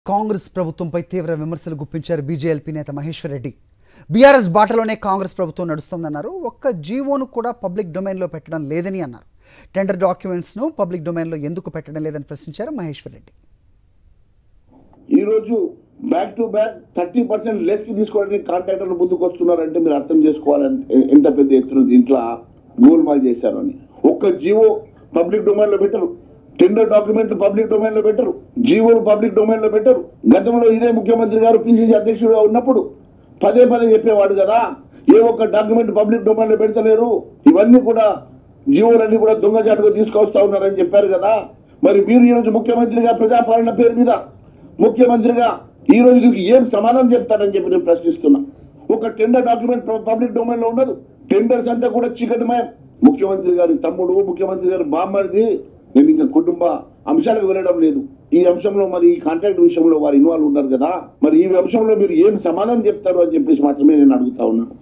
కాంగ్రెస్ ప్రభుత్వంపై తీవ్ర విమర్శలు గుప్పించారు బీజేఎల్పీ నేత మహేశ్వర్ రెడ్డి బీఆర్ఎస్ బాటలోనే కాంగ్రెస్ ప్రభుత్వం నడుస్తోందన్నారు ఒక్క జీవోను కూడా పబ్లిక్ డొమైన్లో పెట్టడం లేదని అన్నారు టెండర్ డాక్యుమెంట్స్ను పబ్లిక్ డొమైన్లో ఎందుకు పెట్టడం లేదని ప్రశ్నించారు మహేశ్వర్ రెడ్డి ఈ రోజు back to back thirty percent less కి తీసుకోవడానికి కాంట్రాక్టర్లు ముందుకు వస్తున్నారంటే మీరు అర్థం చేసుకోవాలని ఎ- ఎంత పెద్ద ఎత్తున దీంట్లో గోల్మాల్ చేశారని ఒక్క జీవో పబ్లిక్ డొమైన్ లో పెట్టరు టెండర్ డాక్యుమెంట్లు పబ్లిక్ డొమైన్ లో పెట్టరు జీవోలు పబ్లిక్ డొమైన్ లో పెట్టరు గతంలో ఇదే ముఖ్యమంత్రి గారు పిసిసి అధ్యక్షుడుగా ఉన్నప్పుడు పదే పదే చెప్పేవాడు కదా ఏ ఒక్క డాక్యుమెంట్ పబ్లిక్ డొమైన్ లో పెడతలేరు ఇవన్నీ కూడా జీవోలన్నీ కూడా దొంగచాటుగా తీసుకొస్తా ఉన్నారని చెప్పారు కదా మరి మీరు ఈ రోజు ముఖ్యమంత్రిగా ప్రజాపాలన పేరు మీద ముఖ్యమంత్రిగా ఈ రోజు దీనికి ఏం సమాధానం చెప్తారని చెప్పి నేను ప్రశ్నిస్తున్నా ఒక టెండర్ డాక్యుమెంట్ పబ్లిక్ డొమైన్ లో ఉండదు టెండర్స్ అంతా కూడా చీకటిమయం ముఖ్యమంత్రి గారి తమ్ముడు ముఖ్యమంత్రి గారి బామ్మడిది నేను ఇంకా కుటుంబ అంశాలకు వెళ్ళడం లేదు ఈ అంశంలో మరి ఈ కాంట్రాక్ట్ విషయంలో వారు ఇన్వాల్వ్ ఉన్నారు కదా మరి ఈ అంశంలో మీరు ఏం సమాధానం చెప్తారు అని చెప్పేసి మాత్రమే నేను అడుగుతా ఉన్నాను